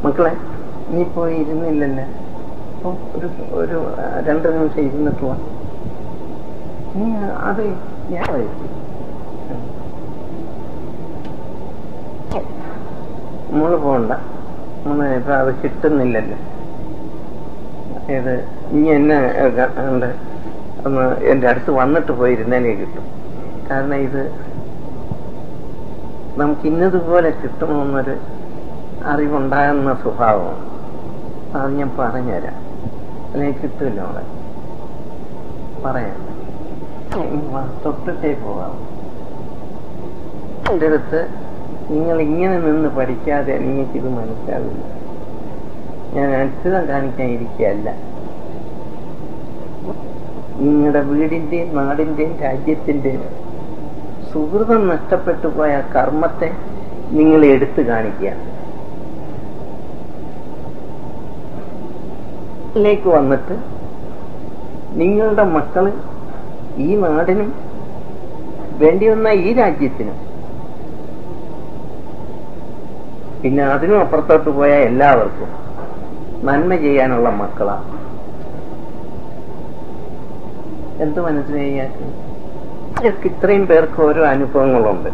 മക്കളെ നീ പോയി ഇരുന്നില്ലല്ലോ അപ്പൊ ഒരു ഒരു ആ, രണ്ട് നിമിഷം ഇരുന്നിട്ട് വാ നീ അത് ഞാൻ വരും മോള് പോണ്ട മോള് ഇപ്പൊ അത് കിട്ടുന്നില്ലല്ലോ ഇത് ഇനി എന്നെ കണ്ട് ഒന്ന് എൻ്റെ അടുത്ത് വന്നിട്ട് പോയിരുന്നാലേ കിട്ടും കാരണം ഇത് നമുക്ക് ഇന്നതുപോലെ കിട്ടണമെന്നൊരു അറിവുണ്ടാകുന്ന സ്വഭാവമാണ് അത് ഞാൻ പറഞ്ഞുതരാം അല്ലെങ്കിൽ കിട്ടില്ല അവളെ പറയാം ഉം, വാ, തൊട്ടിട്ടേ പോകാം എൻ്റെ അടുത്ത് നിങ്ങൾ ഇങ്ങനെ നിന്ന് പഠിക്കാതെ നിങ്ങൾക്കിത് മനസ്സിലാവില്ല ഞാൻ അത്ഭുതം കാണിക്കാൻ ഇരിക്കുകയല്ല നിങ്ങളുടെ വീടിന്റെയും നാടിന്റെയും രാജ്യത്തിന്റെയും സുഹൃതം നഷ്ടപ്പെട്ടു പോയ കർമ്മത്തെ നിങ്ങൾ എടുത്തു കാണിക്കുക ലേക്ക് വന്നിട്ട് നിങ്ങളുടെ മക്കള് ഈ നാടിനും വേണ്ടി വന്ന ഈ രാജ്യത്തിനും പിന്നെ അതിനും അപ്പുറത്തോട്ട് പോയ എല്ലാവർക്കും നന്മ ചെയ്യാനുള്ള മക്കളാണ് എന്ത് മനസ്സിലാക്കിയാൽ ഇവർക്ക് ഇത്രയും പേർക്ക് ഓരോ അനുഭവങ്ങളുണ്ട്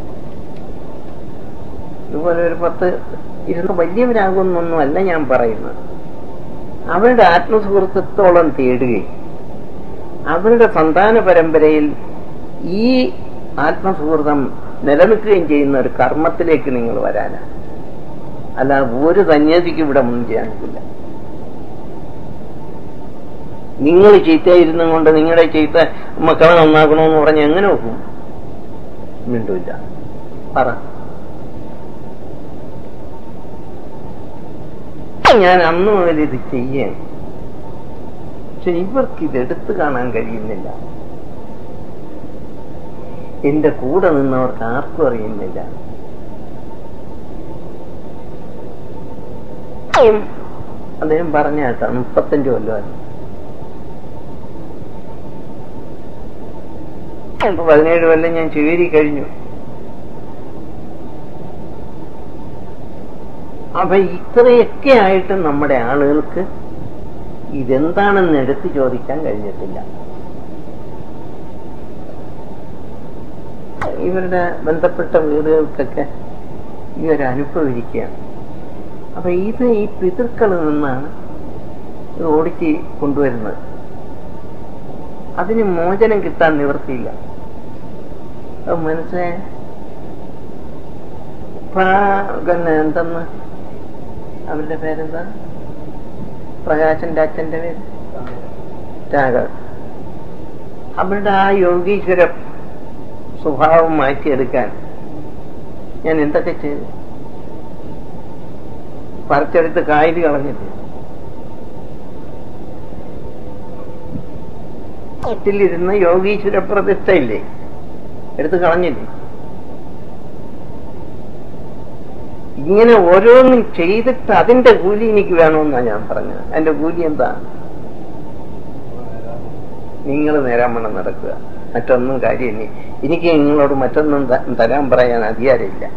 ഇതുപോലെ ഒരു പത്ത് ഇരുന്ന് വലിയവരാകുന്നൊന്നുമല്ല ഞാൻ പറയുന്നത് അവരുടെ ആത്മസുഹൃത്തത്തോളം തേടുകയും അവരുടെ സന്താന പരമ്പരയിൽ ഈ ആത്മസുഹൃതം നിലനിൽക്കുകയും ചെയ്യുന്ന ഒരു കർമ്മത്തിലേക്ക് നിങ്ങൾ വരാനാണ് അല്ല ഒരു സന്യാസിക്ക് ഇവിടെ മുൻ ചെയ്യാനില്ല നിങ്ങൾ ചീത്തയിരുന്നും കൊണ്ട് നിങ്ങളുടെ ചീത്ത മക്കളെ നന്നാക്കണമെന്ന് പറഞ്ഞ് എങ്ങനെ നോക്കും മിണ്ടൂല്ല പറ ഞാൻ അന്ന് മുതൽ ഇത് ചെയ്യാൻ പക്ഷെ ഇവർക്ക് ഇത് എടുത്തു കാണാൻ കഴിയുന്നില്ല എന്റെ കൂടെ നിന്നവർക്ക് ആർക്കും അറിയുന്നില്ല അദ്ദേഹം പറഞ്ഞ കേട്ടോ മുപ്പത്തഞ്ച് കൊല്ലമായി ഇപ്പൊ പതിനേഴ് കൊല്ലം ഞാൻ ചുവേരി കഴിഞ്ഞു അപ്പൊ ഇത്രയൊക്കെ ആയിട്ട് നമ്മുടെ ആളുകൾക്ക് ഇതെന്താണെന്ന് എടുത്തു ചോദിക്കാൻ കഴിഞ്ഞിട്ടില്ല ഇവരുടെ ബന്ധപ്പെട്ട വീടുകൾക്കൊക്കെ ഈ ഒരു അനുഭവം ഇരിക്കുകയാണ് അപ്പൊ ഇത് ഈ പിതൃക്കളിൽ നിന്നാണ് ഇത് ഓടിച്ച് കൊണ്ടുവരുന്നത് അതിന് മോചനം കിട്ടാൻ നിവൃത്തിയില്ല അത് മനസ്സിലായ പിന്നെ എന്തെന്ന് അവരുടെ പേരെന്താ പ്രകാശന്റെ അച്ഛന്റെ പേര് രാഘവൻ അവരുടെ ആ യോഗീശ്വര സ്വഭാവം മാറ്റിയെടുക്കാൻ ഞാൻ എന്തൊക്കെ ചെയ്തു പറിച്ചെടുത്ത് കായല് കളഞ്ഞിട്ട് വീട്ടിലിരുന്ന് യോഗീശ്വര പ്രതിഷ്ഠയില്ലേ എടുത്ത് കളഞ്ഞില്ലേ ഇങ്ങനെ ഓരോന്നും ചെയ്തിട്ട് അതിന്റെ കൂലി എനിക്ക് വേണമെന്നാ ഞാൻ പറഞ്ഞത് അതിന്റെ കൂലി എന്താ നിങ്ങൾ നേരാമണ്ണം നടക്കുക മറ്റൊന്നും കാര്യമില്ല എനിക്ക് നിങ്ങളോട് മറ്റൊന്നും ത- തരാൻ പറയാൻ അധികാരമില്ല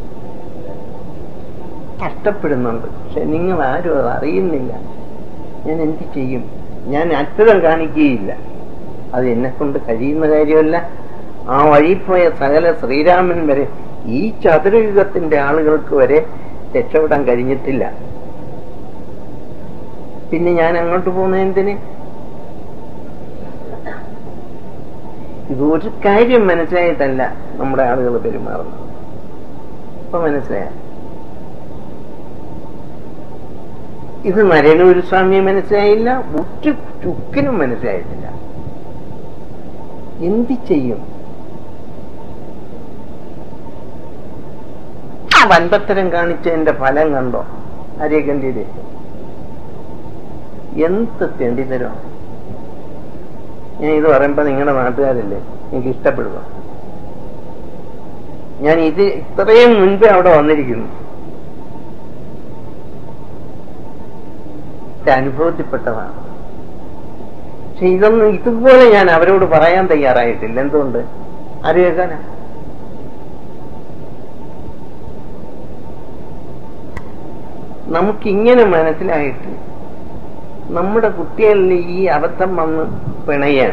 കഷ്ടപ്പെടുന്നുണ്ട് പക്ഷെ നിങ്ങൾ ആരും അത് അറിയുന്നില്ല ഞാൻ എന്ത് ചെയ്യും ഞാൻ അത്ഭുതം കാണിക്കുകയില്ല അത് എന്നെ കൊണ്ട് കഴിയുന്ന കാര്യമല്ല ആ വഴി പോയ സകല ശ്രീരാമൻ വരെ ഈ ചതുരയുഗത്തിന്റെ ആളുകൾക്ക് വരെ രക്ഷപ്പെടാൻ കഴിഞ്ഞിട്ടില്ല പിന്നെ ഞാൻ അങ്ങോട്ട് പോകുന്ന എന്തിന് ഇത് ഒരു കാര്യം മനസ്സിലായിട്ടല്ല നമ്മുടെ ആളുകൾ പെരുമാറുന്നത് ഇപ്പൊ മനസ്സിലായ ഇത് നരനൂര് സ്വാമിയെ മനസ്സിലായില്ല ഒരു ചുക്കിനും മനസ്സിലായിട്ടില്ല എന്ത് ചെയ്യും ആ വൻപത്തരം കാണിച്ചതിന്റെ ഫലം കണ്ടോ അരേഖണ്ഡിയുടെ എന്ത് തെണ്ടിത്തരോ ഞാൻ ഇത് പറയുമ്പോ നിങ്ങളുടെ നാട്ടുകാരല്ലേ എനിക്ക് ഇഷ്ടപ്പെടുക ഞാൻ ഇത് ഇത്രയും മുൻപേ അവിടെ വന്നിരിക്കുന്നു ഇത് അനുഭവത്തിൽപ്പെട്ടതാണ് പക്ഷെ ഇതൊന്നും ഇതുപോലെ ഞാൻ അവരോട് പറയാൻ തയ്യാറായിട്ടില്ല എന്തുകൊണ്ട് ആര് കേൾക്കാനാ നമുക്കിങ്ങനെ മനസ്സിലായിട്ട് നമ്മുടെ കുട്ടികളിൽ ഈ അബദ്ധം വന്ന് പിണയാണ്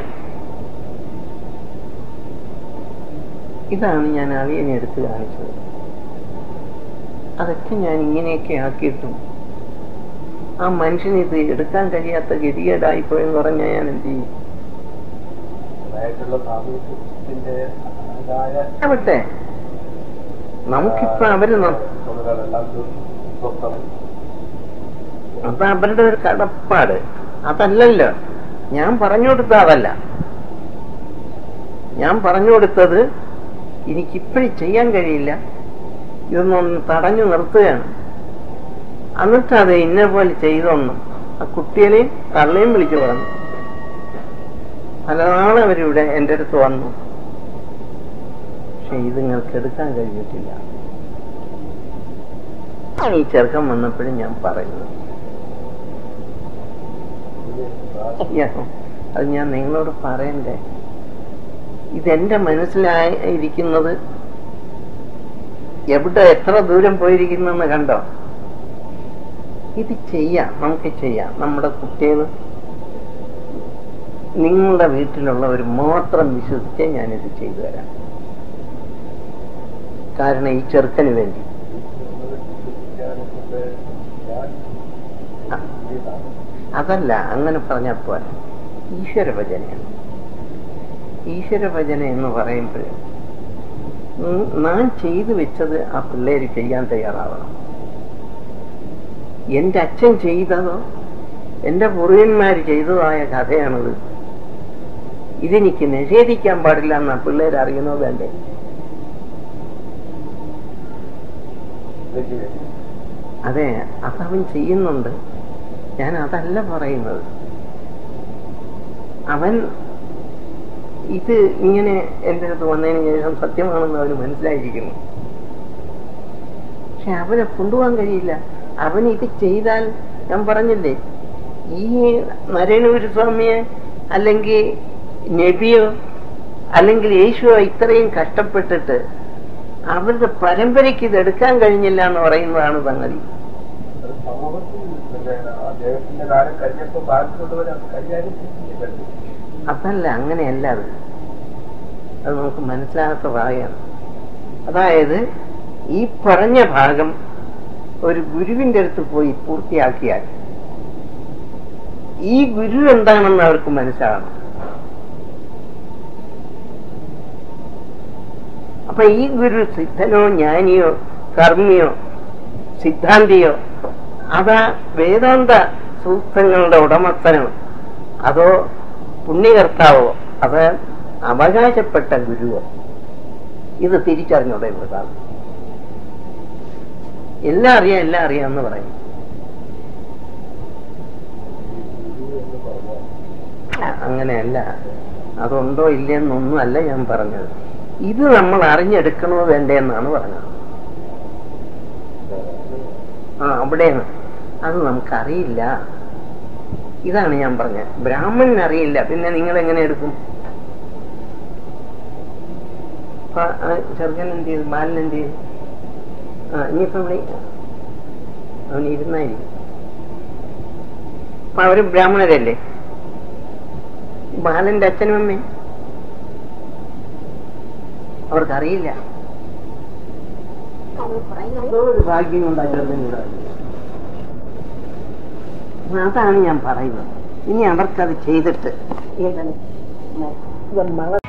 ഇതാണ് ഞാൻ അവിയനെ എടുത്ത് കാണിച്ചത് അതൊക്കെ ഞാൻ ഇങ്ങനെയൊക്കെ ആക്കിയിട്ടും ആ മനുഷ്യന് ഇത് എടുക്കാൻ കഴിയാത്ത ഗതികേടായിപ്പോയെന്ന് പറഞ്ഞാൽ ഞാൻ എന്ത് ചെയ്യും ആയിട്ടുള്ള സാമൂഹ്യത്തിന്റെ അതായ ആവട്ടെ നമുക്കിപ്പോ അവര് ന- തൊഴിലുകളെല്ലാം സ്വസ്ഥമായി അത് അവരുടെ ഒരു കടപ്പാട് അതല്ലല്ലോ ഞാൻ പറഞ്ഞു കൊടുത്ത അതല്ല ഞാൻ പറഞ്ഞു കൊടുത്തത് എനിക്കിപ്പോഴും ചെയ്യാൻ കഴിയില്ല ഇതൊന്നൊന്ന് തടഞ്ഞു നിർത്തുകയാണ് എന്നിട്ട് അത് ഇന്ന പോലെ ചെയ്തൊന്നും ആ കുട്ടികളെയും തള്ളയും വിളിച്ചു പറഞ്ഞു പലനാളും അവരിവിടെ എൻ്റെ അടുത്ത് വന്നു പക്ഷെ ഇത് നിങ്ങൾക്ക് എടുക്കാൻ കഴിഞ്ഞിട്ടില്ല ഈ ചെറുക്കം വന്നപ്പോഴും ഞാൻ പറയുന്നു യാ, അത് ഞാൻ നിങ്ങളോട് പറയണ്ടേ ഇതെന്റെ മനസ്സിലായിരിക്കുന്നത് എവിടെ എത്ര ദൂരം പോയിരിക്കുന്നെന്ന് കണ്ടോ ഇത് ചെയ്യാം നമുക്ക് ചെയ്യാം നമ്മുടെ കുട്ടികൾ നിങ്ങളുടെ വീട്ടിലുള്ളവർ മാത്രം വിശ്വസിച്ച് ഞാനിത് ചെയ്തു തരാം കാരണം ഈ ചെറുക്കന് വേണ്ടി അതല്ല അങ്ങനെ പറഞ്ഞാൽ പോലെ ഈശ്വരഭജനയാണ് ഈശ്വരഭജന എന്ന് പറയുമ്പോൾ ഉം, നാം ചെയ്തു വെച്ചത് ആ പിള്ളേര് ചെയ്യാൻ തയ്യാറാവണം എന്റെ അച്ഛൻ ചെയ്തതോ എന്റെ പൂർവ്വന്മാർ ചെയ്തതായ കഥയാണിത് ഇതെനിക്ക് നിഷേധിക്കാൻ പാടില്ല എന്ന് ആ പിള്ളേർ അറിയണോ വേണ്ടേ അതെ അതവൻ ചെയ്യുന്നുണ്ട് ഞാൻ അതല്ല പറയുന്നത് അവൻ ഇത് ഇങ്ങനെ എൻ്റെ അടുത്ത് വന്നതിന് ശേഷം സത്യമാണെന്ന് അവന് മനസ്സിലായിരിക്കുന്നു പക്ഷെ അവനെ കൊണ്ടുപോകാൻ കഴിയില്ല അവൻ ഇത് ചെയ്താൽ ഞാൻ പറഞ്ഞില്ലേ ഈ നരേണൂര് സ്വാമിയെ അല്ലെങ്കിൽ നബിയോ അല്ലെങ്കിൽ യേശുവോ ഇത്രയും കഷ്ടപ്പെട്ടിട്ട് അവരുടെ പരമ്പരയ്ക്ക് ഇത് എടുക്കാൻ കഴിഞ്ഞില്ല എന്ന് പറയുന്നതാണ് സംഗതി സമൂഹത്തിൽ പിന്നെ അദ്ദേഹത്തിന്റെ കാലം കഴിഞ്ഞപ്പോ ബാക്കിയുള്ളവർ അത് കൈകാര്യം ചെയ്യുന്നില്ല അതല്ല അങ്ങനെയല്ല അത് അത് നമുക്ക് മനസ്സിലാകാത്ത ഭാഗമാണ് അതായത് ഈ പറഞ്ഞ ഭാഗം ഒരു ഗുരുവിന്റെ അടുത്ത് പോയി പൂർത്തിയാക്കിയാൽ ഈ ഗുരു എന്താണെന്ന് അവർക്ക് മനസ്സിലാകണം അപ്പൊ ഈ ഗുരു സിദ്ധനോ ജ്ഞാനിയോ കർമ്മിയോ സിദ്ധാന്തിയോ അതാ വേദാന്ത സൂത്രങ്ങളുടെ ഉടമസ്ഥനോ അതോ പുണ്യകർത്താവോ അത് അവകാശപ്പെട്ട ഗുരുവോ ഇത് തിരിച്ചറിഞ്ഞൂടെ ഇവിടുത്താണ് എല്ലാം അറിയാം എല്ലാം അറിയാമെന്ന് പറയും എന്ന് പറഞ്ഞാൽ ആ, അങ്ങനെയല്ല അതുണ്ടോ ഇല്ലെന്നൊന്നും അല്ല ഞാൻ പറഞ്ഞത് ഇത് നമ്മൾ അറിഞ്ഞെടുക്കണോ വേണ്ടേ എന്നാണ് പറഞ്ഞത് ആ അവിടെയാണ് അത് നമുക്കറിയില്ല ഇതാണ് ഞാൻ പറഞ്ഞത് ബ്രാഹ്മണൻ അറിയില്ല പിന്നെ നിങ്ങൾ എങ്ങനെ എടുക്കും അപ്പൊ ആ ചെറുക്കൻ എന്ത് ചെയ്തു ബാലൻ എന്ത് ചെയ്തു ആ ഇനിയിപ്പോ വിളി അവൻ ഇരുന്നായിരിക്കും അപ്പൊ അവര് ബ്രാഹ്മണരല്ലേ ബാലന്റെ അച്ഛനും അമ്മയും അവർക്കറിയില്ല എന്തോ ഒരു ഭാഗ്യം കൊണ്ട് അച്ഛനും കൂടെ അതാണ് ഞാൻ പറയുന്നത് ഇനി അവർക്കത് ചെയ്തിട്ട് ഏതാണ് മ- മഴ